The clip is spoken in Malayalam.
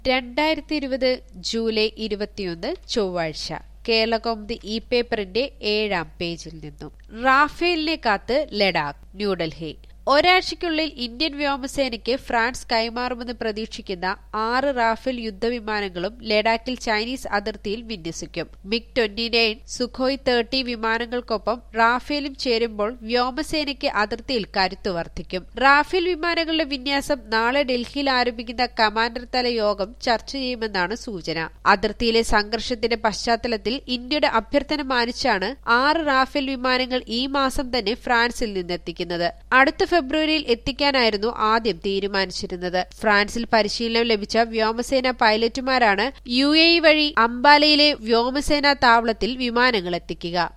രണ്ടായിരത്തി ഇരുപത് ജൂലൈ ഇരുപത്തിയൊന്ന് ചൊവ്വാഴ്ച കേരളകൗമുദി ഇ പേപ്പറിന്റെ ഏഴാം പേജിൽ നിന്നും റാഫേലിനെ കാത്ത് ലഡാക്ക് ന്യൂഡൽഹി ഒരാഴ്ചയ്ക്കുള്ളിൽ ഇന്ത്യൻ വ്യോമസേനയ്ക്ക് ഫ്രാൻസ് കൈമാറുമെന്ന് പ്രതീക്ഷിക്കുന്ന ആറ് റാഫേൽ യുദ്ധവിമാനങ്ങളും ലഡാക്കിൽ ചൈനീസ് അതിർത്തിയിൽ വിന്യസിക്കും MiG twenty nine Sukhoi thirty വിമാനങ്ങൾക്കൊപ്പം റാഫേലും ചേരുമ്പോൾ വ്യോമസേനയ്ക്ക് അതിർത്തിയിൽ കരുത്തു വർദ്ധിക്കും റാഫേൽ വിമാനങ്ങളുടെ വിന്യാസം നാളെ ഡൽഹിയിൽ ആരംഭിക്കുന്ന കമാൻഡർ തല യോഗം ചർച്ച ചെയ്യുമെന്നാണ് സൂചന അതിർത്തിയിലെ സംഘർഷത്തിന്റെ പശ്ചാത്തലത്തിൽ ഇന്ത്യയുടെ അഭ്യർത്ഥന മാനിച്ചാണ് ആറ് റാഫേൽ വിമാനങ്ങൾ ഈ മാസം തന്നെ ഫ്രാൻസിൽ നിന്നെത്തിക്കുന്നത് അടുത്ത ഫെബ്രുവരിയിൽ എത്തിക്കാനായിരുന്നു ആദ്യം തീരുമാനിച്ചിരുന്നത് ഫ്രാൻസിൽ പരിശീലനം ലഭിച്ച വ്യോമസേന പൈലറ്റുമാരാണ് യു എ വഴി അംബാലയിലെ വ്യോമസേനാ താവളത്തിൽ വിമാനങ്ങൾ എത്തിക്കുക